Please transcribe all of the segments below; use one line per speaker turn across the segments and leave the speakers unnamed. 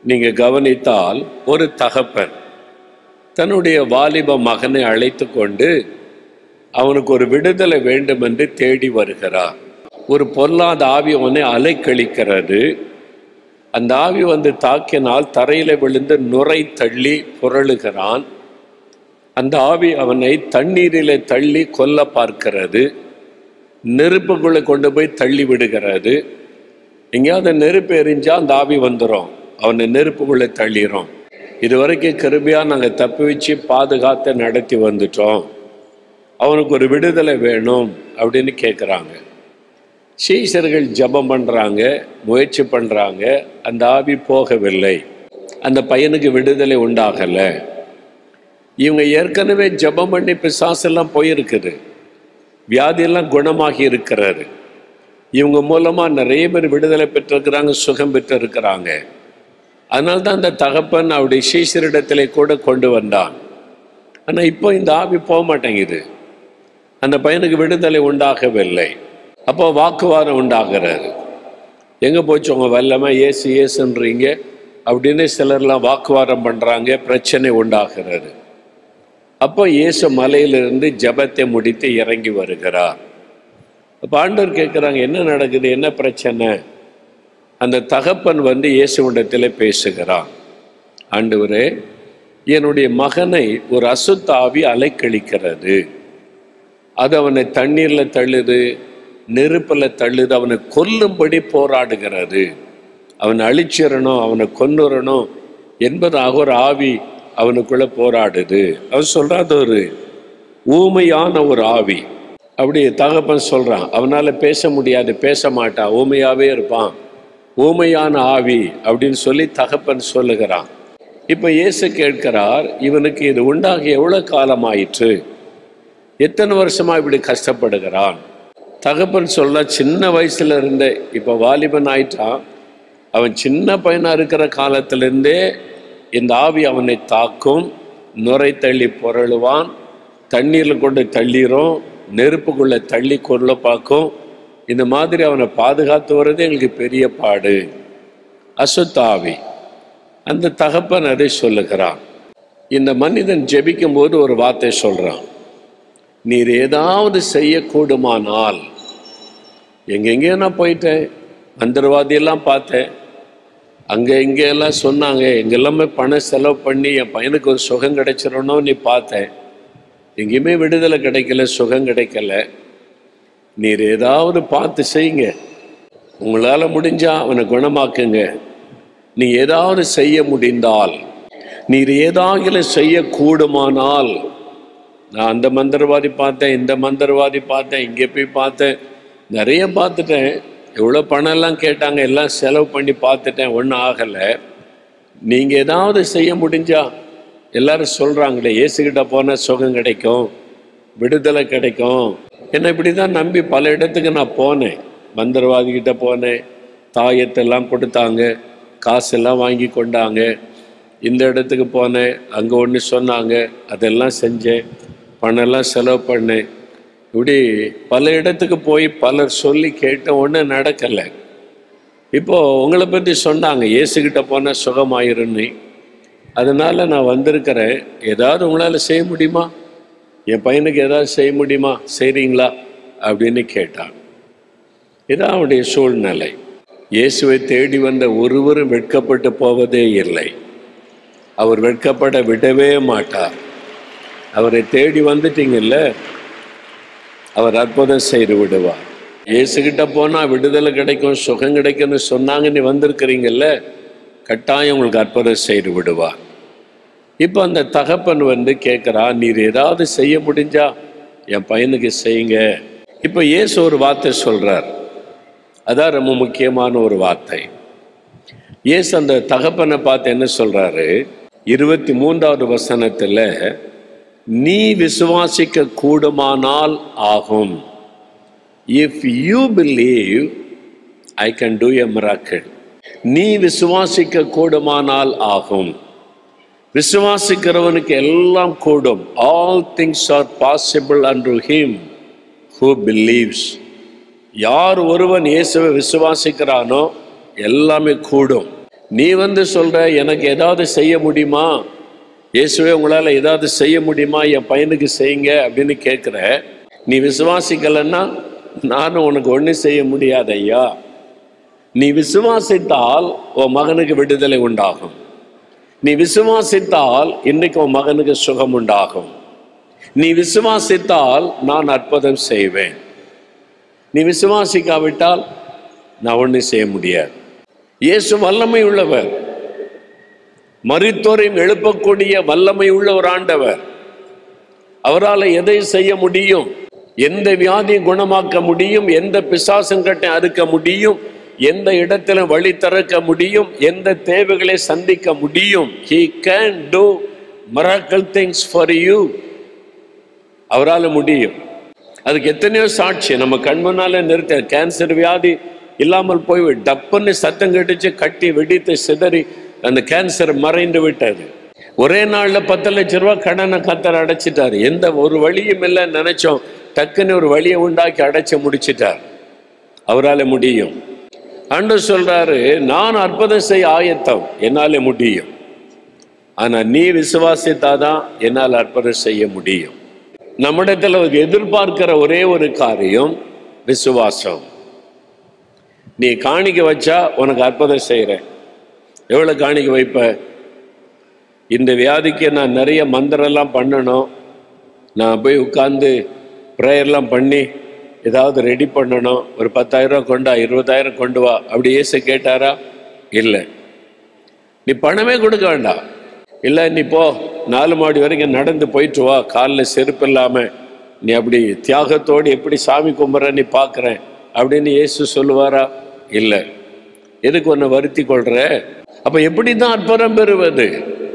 நீங்க கவனித்தால் ஒரு தகப்பன் தன்னுடைய வாலிப மகனை அழைத்து கொண்டு அவனுக்கு ஒரு விடுதலை வேண்டும் என்று தேடி வருகிறார் ஒரு பொல்லாத ஆவி அவனை அலைக்கழிக்கிறது அந்த ஆவி வந்து தாக்கினால் தரையில விழுந்து நுரை தள்ளி புரளுகிறான் அந்த ஆவி அவனை தண்ணீரிலே தள்ளி கொல்ல பார்க்கிறது நெருப்புக்குள்ளே கொண்டு போய் தள்ளி விடுகிறது எங்கேயாவது நெருப்பு எரிஞ்சா அந்த ஆவி வந்துடும் அவனை நெருப்புக்குள்ளே தள்ளிடும் இது வரைக்கும் கிருபியாக நாங்கள் தப்பி வச்சு பாதுகாத்து நடத்தி வந்துட்டோம் அவனுக்கு ஒரு விடுதலை வேணும் அப்படின்னு கேட்குறாங்க சீசர்கள் ஜெபம் பண்ணுறாங்க முயற்சி பண்ணுறாங்க அந்த ஆவி போகவில்லை அந்த பையனுக்கு விடுதலை உண்டாகலை இவங்க ஏற்கனவே ஜெபம் பண்ணி பிசாசெல்லாம் போயிருக்குது வியாதியெல்லாம் குணமாகி இருக்கிறாரு இவங்க மூலமாக நிறைய பேர் விடுதலை பெற்றிருக்கிறாங்க சுகம் பெற்றிருக்கிறாங்க அதனால தான் அந்த தகப்பன் அவருடைய சீசரிடத்திலே கூட கொண்டு வந்தான் ஆனால் இப்போ இந்த ஆவி போக மாட்டேங்குது அந்த பையனுக்கு விடுதலை உண்டாகவில்லை அப்போ வாக்குவாதம் உண்டாகிறாரு எங்கே போச்சு உங்க வல்லமை ஏசு ஏசுன்றீங்க அப்படின்னு சிலர்லாம் வாக்குவாதம் பண்ணுறாங்க பிரச்சனை உண்டாகிறது அப்போ இயேசு மலையிலிருந்து ஜெபத்தை முடித்து இறங்கி வருகிறார் அப்போ ஆண்டவர் கேட்குறாங்க என்ன நடக்குது என்ன பிரச்சனை அந்த தகப்பன் வந்து இயேசுவிடத்தில் பேசுகிறான் ஆண்டவரே என்னுடைய மகனை ஒரு அசுத்தாவி அலைக்கழிக்கிறது அது அவனை தண்ணீரில் தள்ளுது நெருப்பில் தள்ளுது அவனை கொல்லும்படி போராடுகிறது அவனை அழிச்சிடணும் அவனை கொன்னுறணும் என்பதாக ஒரு ஆவி அவனுக்குள்ள போராடுது அவன் சொல்றான் அது ஒரு ஊமையான ஒரு ஆவி அப்படி தகப்பன் சொல்றான் அவனால பேச முடியாது பேச மாட்டான் ஊமையாவே இருப்பான் ஊமையான ஆவி அப்படின்னு சொல்லி தகப்பன் சொல்லுகிறான் இப்ப இயேசு கேட்கிறார் இவனுக்கு இது உண்டாகி எவ்வளவு காலம் ஆயிற்று எத்தனை வருஷமா இப்படி கஷ்டப்படுகிறான் தகப்பன் சொல்ல சின்ன வயசுல இருந்தே இப்ப வாலிபன் ஆயிட்டான் அவன் சின்ன பையனா இருக்கிற காலத்திலிருந்தே இந்த ஆவி அவனை தாக்கும் நுரை தள்ளி புரளுவான் தண்ணீரில் கொண்டு தள்ளிரும் நெருப்புக்குள்ள தள்ளி கொள்ள பார்க்கும் இந்த மாதிரி அவனை பாதுகாத்து வர்றது எங்களுக்கு பெரிய பாடு அசுத்தாவி அந்த தகப்பன் அதை சொல்லுகிறான் இந்த மனிதன் ஜெபிக்கும் போது ஒரு வார்த்தை சொல்றான் நீர் ஏதாவது செய்யக்கூடுமானால் எங்கெங்கேயோ நான் போயிட்டேன் மந்திரவாதியெல்லாம் பார்த்தேன் அங்கே இங்கே எல்லாம் சொன்னாங்க எங்கெல்லாமே பணம் செலவு பண்ணி என் பையனுக்கு ஒரு சுகம் கிடைச்சிடணும் நீ பார்த்தேன் எங்கேயுமே விடுதலை கிடைக்கல சுகம் கிடைக்கல நீர் ஏதாவது பார்த்து செய்யுங்க உங்களால் முடிஞ்சா அவனை குணமாக்குங்க நீ ஏதாவது செய்ய முடிந்தால் நீர் ஏதாவது செய்யக்கூடுமானால் நான் அந்த மந்திரவாதி பார்த்தேன் இந்த மந்திரவாதி பார்த்தேன் இங்கே போய் பார்த்தேன் நிறைய பார்த்துட்டேன் எவ்வளோ பணம் எல்லாம் கேட்டாங்க எல்லாம் செலவு பண்ணி பார்த்துட்டேன் ஒன்றும் ஆகலை நீங்கள் ஏதாவது செய்ய முடிஞ்சா எல்லாரும் சொல்கிறாங்களே இயேசுகிட்ட போனால் சுகம் கிடைக்கும் விடுதலை கிடைக்கும் என்ன இப்படி தான் நம்பி பல இடத்துக்கு நான் போனேன் மந்திரவாதிகிட்ட போனேன் தாயத்தெல்லாம் கொடுத்தாங்க காசெல்லாம் வாங்கி கொண்டாங்க இந்த இடத்துக்கு போனேன் அங்கே ஒன்று சொன்னாங்க அதெல்லாம் செஞ்சேன் பணம்லாம் செலவு பண்ணேன் இப்படி பல இடத்துக்கு போய் பலர் சொல்லி கேட்ட ஒன்றும் நடக்கலை இப்போ உங்களை பற்றி சொன்னாங்க இயேசுகிட்ட போனால் சுகமாயிருன்னு அதனால நான் வந்திருக்கிறேன் ஏதாவது உங்களால் செய்ய முடியுமா என் பையனுக்கு ஏதாவது செய்ய முடியுமா செய்கிறீங்களா அப்படின்னு கேட்டான் இதான் அவனுடைய சூழ்நிலை இயேசுவை தேடி வந்த ஒருவரும் வெட்கப்பட்டு போவதே இல்லை அவர் வெட்கப்பட விடவே மாட்டார் அவரை தேடி வந்துட்டீங்கல்ல அவர் அற்புதம் செய்து விடுவார் இயேசுகிட்ட போனால் விடுதலை கிடைக்கும் சுகம் கிடைக்கும்னு சொன்னாங்க நீ வந்திருக்கிறீங்கல்ல கட்டாயம் உங்களுக்கு அற்புதம் செய்து விடுவார் இப்போ அந்த தகப்பன் வந்து கேட்குறா நீர் ஏதாவது செய்ய முடிஞ்சா என் பையனுக்கு செய்யுங்க இப்போ இயேசு ஒரு வார்த்தை சொல்றார் அதான் ரொம்ப முக்கியமான ஒரு வார்த்தை இயேசு அந்த தகப்பனை பார்த்து என்ன சொல்றாரு இருபத்தி மூன்றாவது வசனத்துல நீ விசுவாசிக்க கூடுமானால் ஆகும் if you believe I can do a miracle நீ விசுவாசிக்க கூடுமானால் ஆகும் விசுவாசிக்கிறவனுக்கு எல்லாம் கூடும் all things are possible unto him who believes யார் ஒருவன் இயேசுவை விசுவாசிக்கிறானோ எல்லாமே கூடும் நீ வந்து சொல்ற எனக்கு ஏதாவது செய்ய முடியுமா இயேசுவே உங்களால் ஏதாவது செய்ய முடியுமா என் பையனுக்கு செய்யுங்க அப்படின்னு கேட்குற நீ விசுவாசிக்கலைன்னா நானும் உனக்கு ஒன்றும் செய்ய முடியாது ஐயா நீ விசுவாசித்தால் உன் மகனுக்கு விடுதலை உண்டாகும் நீ விசுவாசித்தால் இன்னைக்கு உன் மகனுக்கு சுகம் உண்டாகும் நீ விசுவாசித்தால் நான் அற்புதம் செய்வேன் நீ விசுவாசிக்காவிட்டால் நான் ஒன்றும் செய்ய முடியாது இயேசு வல்லமை உள்ளவர் மரித்தோரையும் எழுப்பக்கூடிய வல்லமை உள்ள ஒரு ஆண்டவர் அவரால் எதை செய்ய முடியும் எந்த வியாதியை குணமாக்க முடியும் எந்த பிசாசங்கட்டை அறுக்க முடியும் எந்த இடத்துல வழி திறக்க முடியும் எந்த தேவைகளை சந்திக்க முடியும் he can do miracle things for you அவரால் முடியும் அதுக்கு எத்தனையோ சாட்சி நம்ம கண் முன்னால நிறுத்த கேன்சர் வியாதி இல்லாமல் போய் டப்புன்னு சத்தம் கட்டிச்சு கட்டி வெடித்து சிதறி அந்த கேன்சர் மறைந்து விட்டது ஒரே நாள்ல பத்து லட்ச ரூபாய் கடனை கத்தர் அடைச்சிட்டாரு எந்த ஒரு வழியும் இல்லைன்னு நினைச்சோம் டக்குன்னு ஒரு வழியை உண்டாக்கி அடைச்சு முடிச்சிட்டார் அவரால் முடியும் ஆண்டு சொல்றாரு நான் அற்புதம் செய்ய ஆயத்தம் என்னால முடியும் ஆனா நீ விசுவாசித்தாதான் என்னால் அற்புதம் செய்ய முடியும் நம்மிடத்துல எதிர்பார்க்கிற ஒரே ஒரு காரியம் விசுவாசம் நீ காணிக்க வச்சா உனக்கு அற்புதம் செய்கிறேன் எவ்வளோ காணிக்க வைப்ப இந்த வியாதிக்கு நான் நிறைய மந்திரம்லாம் பண்ணணும் நான் போய் உட்காந்து ப்ரேயர்லாம் பண்ணி ஏதாவது ரெடி பண்ணணும் ஒரு பத்தாயிரம் ரூபா கொண்டா இருபதாயிரம் கொண்டு வா அப்படி ஏசு கேட்டாரா இல்லை நீ பணமே கொடுக்க வேண்டாம் இல்லை நீ போ நாலு மாடி வரைக்கும் நடந்து போயிட்டு வா காலில் செருப்பு இல்லாமல் நீ அப்படி தியாகத்தோடு எப்படி சாமி கும்பிட்ற நீ பார்க்குறேன் அப்படின்னு இயேசு சொல்லுவாரா இல்லை எதுக்கு ஒன்று வருத்தி கொள்ற அப்போ எப்படி தான் அற்புதம் பெறுவது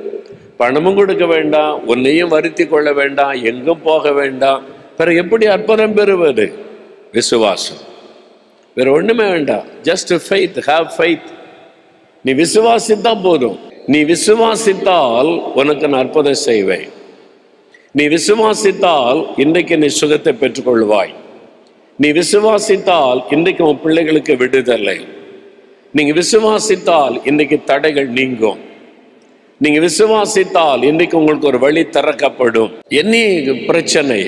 பணமும் கொடுக்க வேண்டாம் உன்னையும் வருத்தி கொள்ள வேண்டாம் எங்கும் போக வேண்டாம் பிறகு எப்படி அற்புதம் பெறுவது விசுவாசம் வேற ஒண்ணுமே வேண்டாம் ஜஸ்ட் ஃபெய்த் ஹாவ் ஃபெய்த் நீ விசுவாசித்தா போதும் நீ விசுவாசித்தால் உனக்கு நான் அற்புதம் செய்வேன் நீ விசுவாசித்தால் இன்றைக்கு நீ சுகத்தை பெற்றுக்கொள்வாய் நீ விசுவாசித்தால் இன்றைக்கு உன் பிள்ளைகளுக்கு விடுதலை நீங்க விசுவாசித்தால் இன்றைக்கு தடைகள் நீங்கும் நீங்க விசுவாசித்தால் இன்றைக்கு உங்களுக்கு ஒரு வழி திறக்கப்படும் என்ன பிரச்சனை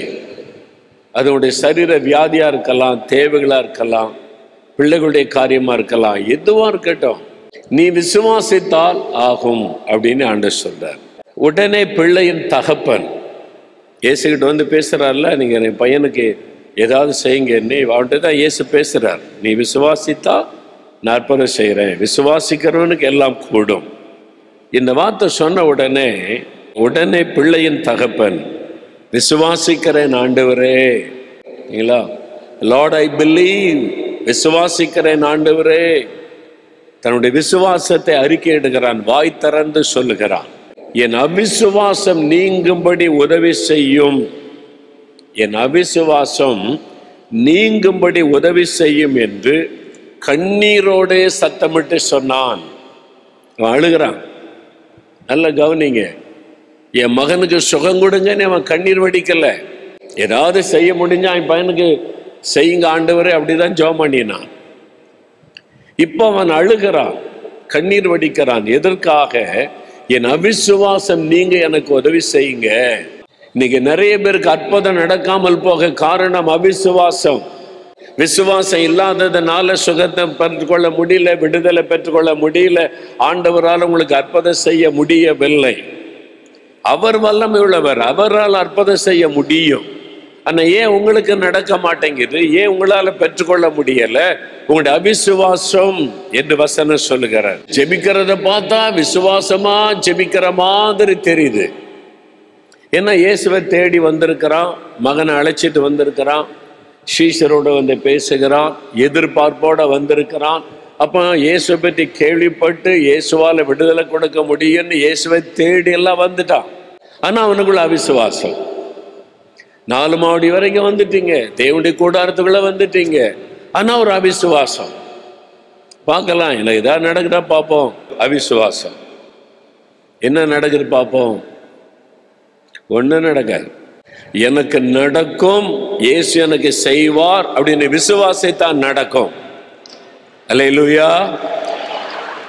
அதனுடைய சரீர வியாதியா இருக்கலாம் தேவைகளா இருக்கலாம் பிள்ளைகளுடைய காரியமா இருக்கலாம் எதுவா இருக்கட்டும் நீ விசுவாசித்தால் ஆகும் அப்படின்னு ஆண்டு சொல்றார் உடனே பிள்ளையின் தகப்பன் இயேசுகிட்ட வந்து பேசுறாருல நீங்க என் பையனுக்கு ஏதாவது செய்யுங்க நீ அவன்கிட்ட தான் இயேசு பேசுறார் நீ விசுவாசித்தா நான் அற்புதம் செய்கிறேன் விசுவாசிக்கிறவனுக்கு எல்லாம் கூடும் இந்த வார்த்தை சொன்ன உடனே உடனே பிள்ளையின் தகப்பன் விசுவாசிக்கிறேன் ஆண்டவரே இல்லைங்களா லார்ட் ஐ பிலீவ் விசுவாசிக்கிறேன் ஆண்டவரே தன்னுடைய விசுவாசத்தை அறிக்கையிடுகிறான் வாய் திறந்து சொல்லுகிறான் என் அவிசுவாசம் நீங்கும்படி உதவி செய்யும் என் அவிசுவாசம் நீங்கும்படி உதவி செய்யும் என்று கண்ணீரோடே சத்தமிட்டு சொன்னான் அவன் அழுகிறான் நல்ல கவனிங்க என் மகனுக்கு சுகம் கொடுங்கன்னு அவன் கண்ணீர் வடிக்கல ஏதாவது செய்ய முடிஞ்சா என் பையனுக்கு செய்யுங்க ஆண்டவரே அப்படிதான் ஜோம் பண்ணினான் இப்போ அவன் அழுகிறான் கண்ணீர் வடிக்கிறான் எதற்காக என் அவிசுவாசம் நீங்க எனக்கு உதவி செய்யுங்க இன்னைக்கு நிறைய பேருக்கு அற்புதம் நடக்காமல் போக காரணம் அவிசுவாசம் விசுவாசம் இல்லாததுனால சுகத்தை பெற்றுக்கொள்ள முடியல விடுதலை பெற்றுக்கொள்ள முடியல ஆண்டவரால் உங்களுக்கு அற்புதம் செய்ய முடியவில்லை அவர் வல்லமை உள்ளவர் அவரால் அற்புதம் செய்ய முடியும் ஆனா ஏன் உங்களுக்கு நடக்க மாட்டேங்குது ஏன் உங்களால பெற்றுக்கொள்ள முடியல உங்களுடைய அவிசுவாசம் என்று வசனம் சொல்லுகிறார் ஜெபிக்கிறத பார்த்தா விசுவாசமா ஜெபிக்கிற மாதிரி தெரியுது ஏன்னா இயேசுவை தேடி வந்திருக்கிறான் மகனை அழைச்சிட்டு வந்திருக்கிறான் ஸ்ரீசரோட வந்து பேசுகிறான் எதிர்பார்ப்போட வந்திருக்கிறான் அப்போ இயேசுவை பற்றி கேள்விப்பட்டு இயேசுவால விடுதலை கொடுக்க முடியும்னு இயேசுவை தேடி எல்லாம் வந்துட்டான் ஆனா அவனுக்குள்ள அவிசுவாசம் நாலு மாடி வரைக்கும் வந்துட்டீங்க தேவனுடைய கூடாரத்துக்குள்ள வந்துட்டீங்க ஆனா ஒரு அவிசுவாசம் பார்க்கலாம் இல்லை ஏதாவது நடக்குதா பார்ப்போம் அவிசுவாசம் என்ன நடக்குது பார்ப்போம் ஒன்றும் நடக்காது எனக்கு நடக்கும் இயேசு எனக்கு செய்வார் அப்படின்னு விசுவாசித்தான் நடக்கும் அல்லேலூயா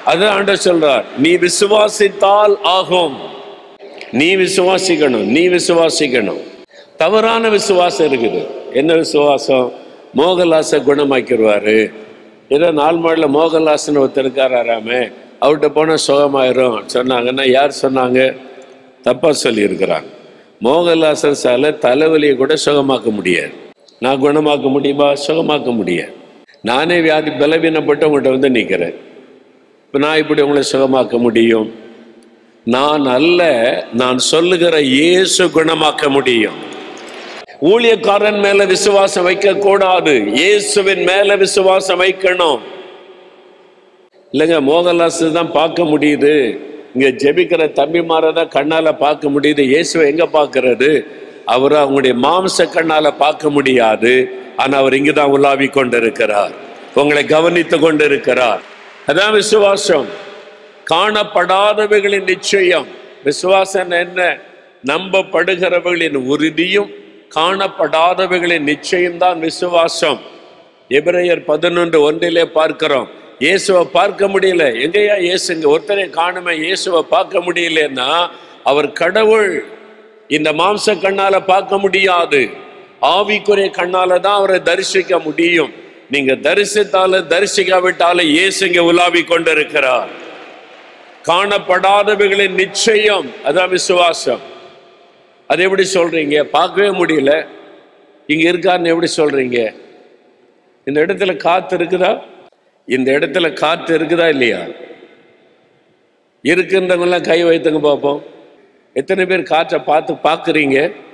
அது ஆண்டவர் சொல்றார் நீ விசுவாசித்தால் ஆகும் நீ விசுவாசிக்கணும் நீ விசுவாசிக்கணும் தவறான விசுவாசம் இருக்குது என்ன விசுவாசம் மோகலாசை குணமாக்கிடுவாரு ஏதோ நாலு மாடில் மோகன்லாஸ்னு ஒருத்தர் இருக்காராமே அவர்கிட்ட போனால் சுகமாயிரும் சொன்னாங்கன்னா யார் சொன்னாங்க தப்பாக சொல்லியிருக்கிறாங்க மோகன்லாசன் சால தலைவலியை கூட சுகமாக்க முடியாது நான் குணமாக்க முடியுமா சுகமாக்க முடியாது நானே வியாதி பலவீனப்பட்டு உங்கள்கிட்ட வந்து நிற்கிறேன் இப்போ நான் இப்படி உங்களை சுகமாக்க முடியும் நான் அல்ல நான் சொல்லுகிற இயேசு குணமாக்க முடியும் ஊழியக்காரன் மேல விசுவாசம் வைக்க கூடாது இயேசுவின் மேல விசுவாசம் வைக்கணும் இல்லைங்க மோகன்லாஸ் தான் பார்க்க முடியுது இங்க ஜெபிக்கிற தம்பிமாரை தான் கண்ணால பார்க்க முடியுது இயேசுவை எங்க பார்க்கறது அவர் அவங்களுடைய மாம்ச கண்ணால பார்க்க முடியாது ஆனா அவர் இங்குதான் உலாவி கொண்டிருக்கிறார் உங்களை கவனித்து கொண்டிருக்கிறார் அதான் விசுவாசம் காணப்படாதவைகளின் நிச்சயம் விசுவாசம் என்ன நம்பப்படுகிறவர்களின் உறுதியும் காணப்படாதவைகளின் நிச்சயம்தான் விசுவாசம் எபிரேயர் பதினொன்று ஒன்றிலே பார்க்கிறோம் இயேசுவை பார்க்க முடியல எங்கேயா இயேசுங்க ஒருத்தரை காணுமே இயேசுவை பார்க்க முடியலன்னா அவர் கடவுள் இந்த மாம்ச கண்ணால பார்க்க முடியாது ஆவிக்குரிய கண்ணால தான் அவரை தரிசிக்க முடியும் நீங்க தரிசித்தாலும் தரிசிக்காவிட்டாலும் இயேசு இங்க உலாவி கொண்டிருக்கிறார் காணப்படாதவைகளின் நிச்சயம் அதான் விசுவாசம் அது எப்படி சொல்றீங்க பார்க்கவே முடியல இங்க இருக்காருன்னு எப்படி சொல்றீங்க இந்த இடத்துல காத்து இருக்குதா இந்த இடத்துல காத்து இருக்குதா இல்லையா இருக்குன்றவங்களாம் கை வைத்துங்க பார்ப்போம் எத்தனை பேர் காற்றை பார்த்து பார்க்குறீங்க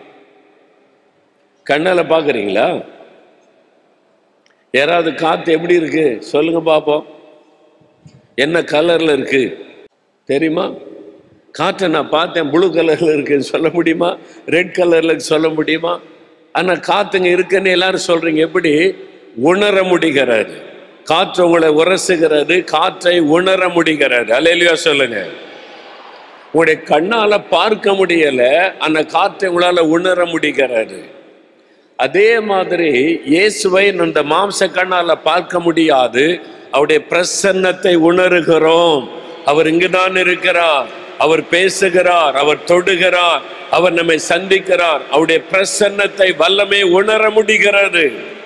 கண்ணால பார்க்குறீங்களா யாராவது காத்து எப்படி இருக்கு சொல்லுங்க பார்ப்போம் என்ன கலர்ல இருக்கு தெரியுமா காற்றை நான் பார்த்தேன் ப்ளூ கலர்ல இருக்குன்னு சொல்ல முடியுமா ரெட் கலர்ல சொல்ல முடியுமா ஆனா காத்துங்க இருக்குன்னு எல்லாரும் சொல்றீங்க எப்படி உணர முடிகிறது காற்று உங்களை உரசுகிறது காற்றை உணர முடிகிறது அலையிலையா சொல்லுங்க உங்களுடைய கண்ணால பார்க்க முடியல அந்த காற்றை உங்களால உணர முடிகிறது அதே மாதிரி இயேசுவை அந்த மாம்ச கண்ணால பார்க்க முடியாது அவருடைய பிரசன்னத்தை உணர்கிறோம் அவர் இங்குதான் இருக்கிறார் அவர் பேசுகிறார் அவர் தொடுகிறார் அவர் நம்மை சந்திக்கிறார் அவருடைய பிரசன்னத்தை வல்லமே உணர முடிகிறது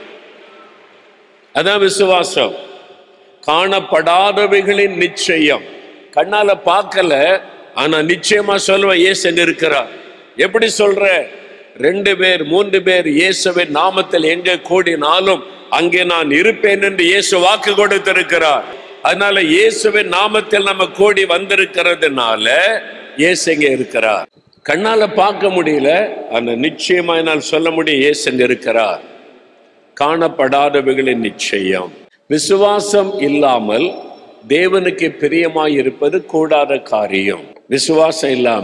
அதான் விசுவாசம் காணப்படாதவைகளின் நிச்சயம் கண்ணால பார்க்கல ஆனா நிச்சயமா சொல்லுவேன் இயேசு எங்க இருக்கிறார் எப்படி சொல்ற ரெண்டு பேர் மூன்று பேர் இயேசுவின் நாமத்தில் எங்க கூடினாலும் அங்கே நான் இருப்பேன் என்று இயேசு வாக்கு கொடுத்திருக்கிறார் அதனால இயேசுவின் நாமத்தில் நம்ம கூடி வந்திருக்கிறதுனால இயேசு எங்க இருக்கிறார் கண்ணால பார்க்க முடியல ஆனா நிச்சயமா என்னால் சொல்ல முடியும் இயேசு எங்க இருக்கிறார் காணப்படாதவைகளின் நிச்சயம் விசுவாசம் இல்லாமல் தேவனுக்கு பிரியமாய் இருப்பது கூடாத காரியம் விசுவாசம் இல்லாம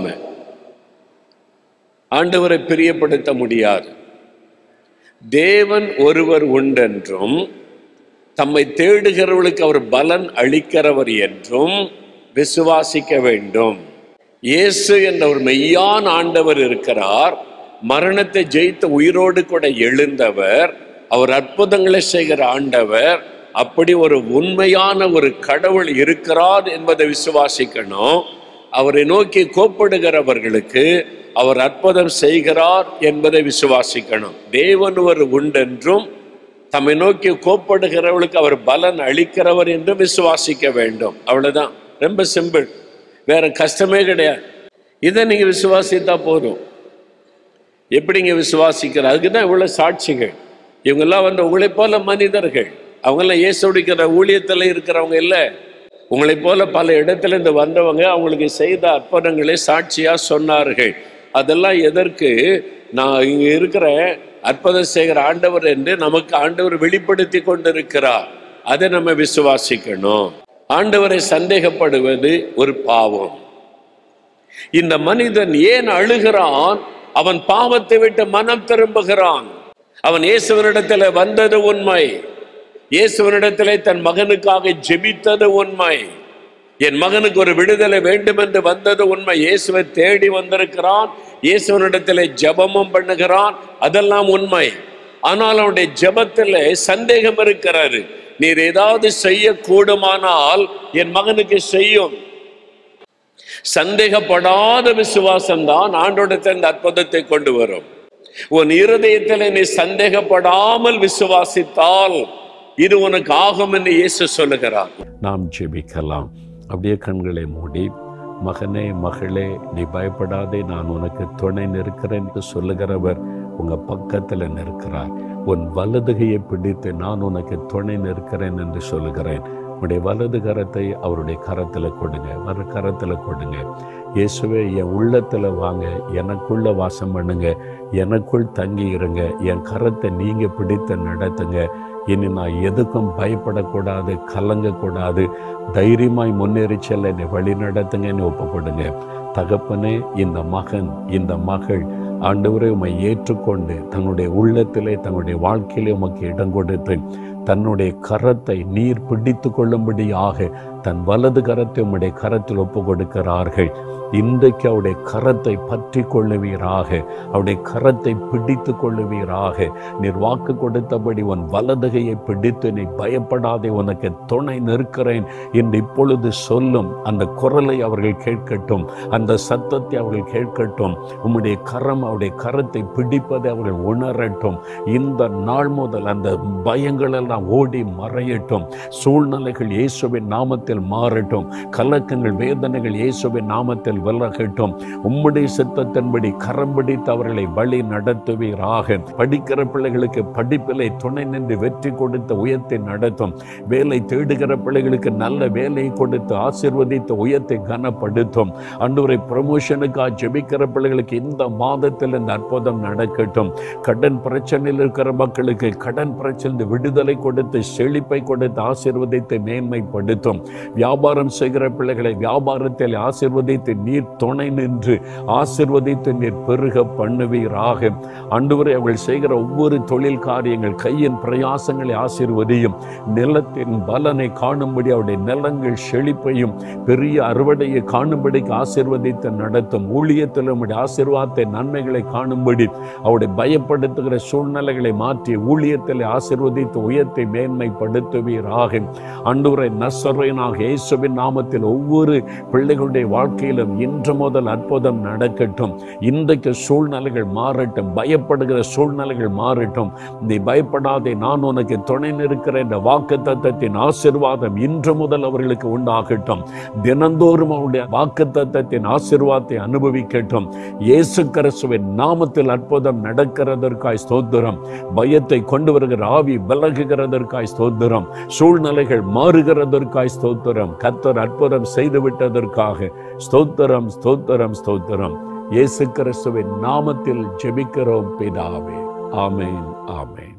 ஆண்டவரை பிரியப்படுத்த முடியாது தேவன் ஒருவர் உண்டென்றும் தம்மை தேடுகிறவர்களுக்கு அவர் பலன் அளிக்கிறவர் என்றும் விசுவாசிக்க வேண்டும் இயேசு என்ற ஒரு மெய்யான ஆண்டவர் இருக்கிறார் மரணத்தை ஜெயித்த உயிரோடு கூட எழுந்தவர் அவர் அற்புதங்களை செய்கிற ஆண்டவர் அப்படி ஒரு உண்மையான ஒரு கடவுள் இருக்கிறார் என்பதை விசுவாசிக்கணும் அவரை நோக்கி கோப்படுகிறவர்களுக்கு அவர் அற்புதம் செய்கிறார் என்பதை விசுவாசிக்கணும் தேவன் ஒரு உண்டென்றும் தம்மை நோக்கி கோப்படுகிறவர்களுக்கு அவர் பலன் அளிக்கிறவர் என்று விசுவாசிக்க வேண்டும் அவ்வளவுதான் ரொம்ப சிம்பிள் வேற கஷ்டமே கிடையாது இதை நீங்க விசுவாசித்தா போதும் எப்படிங்க விசுவாசிக்கிற அதுக்கு தான் இவ்வளவு சாட்சிகள் இவங்கெல்லாம் வந்து உங்களை போல மனிதர்கள் அவங்கெல்லாம் இயேசுடிக்கிற ஊழியத்தில் இருக்கிறவங்க இல்லை உங்களைப் போல பல இடத்துல இருந்து வந்தவங்க அவங்களுக்கு செய்த அற்புதங்களை சாட்சியா சொன்னார்கள் அதெல்லாம் எதற்கு நான் இங்க இருக்கிற அற்புதம் செய்கிற ஆண்டவர் என்று நமக்கு ஆண்டவர் வெளிப்படுத்தி கொண்டிருக்கிறார் அதை நம்ம விசுவாசிக்கணும் ஆண்டவரை சந்தேகப்படுவது ஒரு பாவம் இந்த மனிதன் ஏன் அழுகிறான் அவன் பாவத்தை விட்டு மனம் திரும்புகிறான் அவன் இயேசுவனிடத்தில் வந்தது உண்மை இயேசுவனிடத்திலே தன் மகனுக்காக ஜெபித்தது உண்மை என் மகனுக்கு ஒரு விடுதலை வேண்டும் என்று வந்தது உண்மை இயேசுவை தேடி வந்திருக்கிறான் இயேசுவனிடத்திலே ஜெபமும் பண்ணுகிறான் அதெல்லாம் உண்மை ஆனால் அவனுடைய ஜெபத்திலே சந்தேகம் இருக்கிறாரு நீர் ஏதாவது செய்ய கூடுமானால் என் மகனுக்கு செய்யும் சந்தேகப்படாத விசுவாசம் தான் ஆண்டோடத்தில் இந்த அற்புதத்தை கொண்டு வரும் உன் இருதயத்தில் நீ சந்தேகப்படாமல் விசுவாசித்தால் இது உனக்கு ஆகும் என்று இயேசு சொல்லுகிறார்
நாம் ஜெபிக்கலாம் அப்படியே கண்களை மூடி மகனே மகளே நீ பயப்படாதே நான் உனக்கு துணை நிற்கிறேன் என்று சொல்லுகிறவர் உங்க பக்கத்துல நிற்கிறார் உன் வலதுகையை பிடித்து நான் உனக்கு துணை நிற்கிறேன் என்று சொல்லுகிறேன் உன்னுடைய வலது கரத்தை அவருடைய கரத்துல கொடுங்க வர கரத்துல கொடுங்க இயேசுவே என் உள்ளத்துல வாங்க எனக்குள்ள வாசம் பண்ணுங்க எனக்குள் தங்கி இருங்க என் கரத்தை நீங்க பிடித்து நடத்துங்க இனி நான் எதுக்கும் பயப்படக்கூடாது கலங்கக்கூடாது தைரியமாய் முன்னேறி செல்ல என்னை வழி நடத்துங்கன்னு ஒப்பு கொடுங்க தகப்பனே இந்த மகன் இந்த மகள் ஆண்டவரை உம்மை ஏற்றுக்கொண்டு தன்னுடைய உள்ளத்திலே தன்னுடைய வாழ்க்கையிலே உமக்கு இடம் கொடுத்து தன்னுடைய கரத்தை நீர் பிடித்து கொள்ளும்படியாக தன் வலது கரத்தை உம்முடைய கரத்தில் ஒப்பு கொடுக்கிறார்கள் இன்றைக்கு அவருடைய கரத்தை பற்றி கொள்ளுவீராக அவருடைய கரத்தை பிடித்து கொள்ளுவீராக நீர் வாக்கு கொடுத்தபடி உன் வலதுகையை பிடித்து நீ பயப்படாதே உனக்கு துணை நிற்கிறேன் என்று இப்பொழுது சொல்லும் அந்த குரலை அவர்கள் கேட்கட்டும் அந்த சத்தத்தை அவர்கள் கேட்கட்டும் உம்முடைய கரம் அவருடைய கரத்தை பிடிப்பதை அவர்கள் உணரட்டும் இந்த நாள் முதல் அந்த பயங்கள் எல்லாம் ஓடி மறையட்டும் சூழ்நிலைகள் இயேசுவின் நாமத்தில் மாறட்டும் கலக்கங்கள் வேதனைகள் இயேசுவின் நாமத்தில் விலகட்டும் உம்முடைய சித்தத்தின்படி கரம் பிடித்து அவர்களை வழி நடத்துவீராக படிக்கிற பிள்ளைகளுக்கு படிப்பிலை துணை நின்று வெற்றி கொடுத்து உயர்த்தி நடத்தும் வேலை தேடுகிற பிள்ளைகளுக்கு நல்ல வேலையை கொடுத்து ஆசிர்வதித்து உயர்த்தி கனப்படுத்தும் அன்றுவரை ப்ரமோஷனுக்காக ஜெபிக்கிற பிள்ளைகளுக்கு இந்த மாதத்தில் இந்த அற்புதம் நடக்கட்டும் கடன் பிரச்சனையில் இருக்கிற மக்களுக்கு கடன் பிரச்சனை விடுதலை கொடுத்து செழிப்பை கொடுத்து ஆசிர்வதித்து மேன்மைப்படுத்தும் வியாபாரம் செய்கிற பிள்ளைகளை வியாபாரத்தில் ஆசிர்வதித்து நீர் துணை நின்று ஆசிர்வதித்து நீர் பெருக பண்ணுவீராக அன்றுவரை அவர்கள் செய்கிற ஒவ்வொரு தொழில் காரியங்கள் கையின் பிரயாசங்களை ஆசிர்வதியும் நிலத்தின் பலனை காணும்படி அவருடைய நிலங்கள் செழிப்பையும் பெரிய அறுவடையை காணும்படிக்கு ஆசிர்வதித்து நடத்தும் ஊழியத்தில் உம்முடைய ஆசீர்வாதத்தை நன்மைகளை காணும்படி அவருடைய பயப்படுத்துகிற சூழ்நிலைகளை மாற்றி ஊழியத்தில் ஆசிர்வதித்து உயர்த்தை மேன்மைப்படுத்துவீராக அன்றுவரை நசரையனாக இயேசுவின் நாமத்தில் ஒவ்வொரு பிள்ளைகளுடைய வாழ்க்கையிலும் இன்று முதல் அற்புதம் நடக்கட்டும் இன்றைக்கு சூழ்நிலைகள் மாறட்டும் பயப்படுகிற சூழ்நிலைகள் மாறட்டும் நீ பயப்படாதே நான் உனக்கு துணை நிற்கிற இந்த வாக்கு தத்தத்தின் ஆசிர்வாதம் இன்று முதல் அவர்களுக்கு உண்டாகட்டும் தினந்தோறும் அவருடைய வாக்கு தத்தத்தின் ஆசிர்வாதத்தை அனுபவிக்கட்டும் இயேசு கிறிஸ்துவின் நாமத்தில் அற்புதம் நடக்கிறதற்காய் ஸ்தோத்திரம் பயத்தை கொண்டு வருகிற ஆவி விலகுகிறதற்காய் ஸ்தோத்திரம் சூழ்நிலைகள் மாறுகிறதற்காய் ஸ்தோத்திரம் கத்தர் அற்புதம் செய்து விட்டதற்காக ஸ்தோத்திரம் ஸ்தோத்திரம் ஸ்தோத்திரம் இயேசு கிறிஸ்துவின் நாமத்தில் ஜெபிக்கிறோம் பிதாவே ஆமென் ஆமென்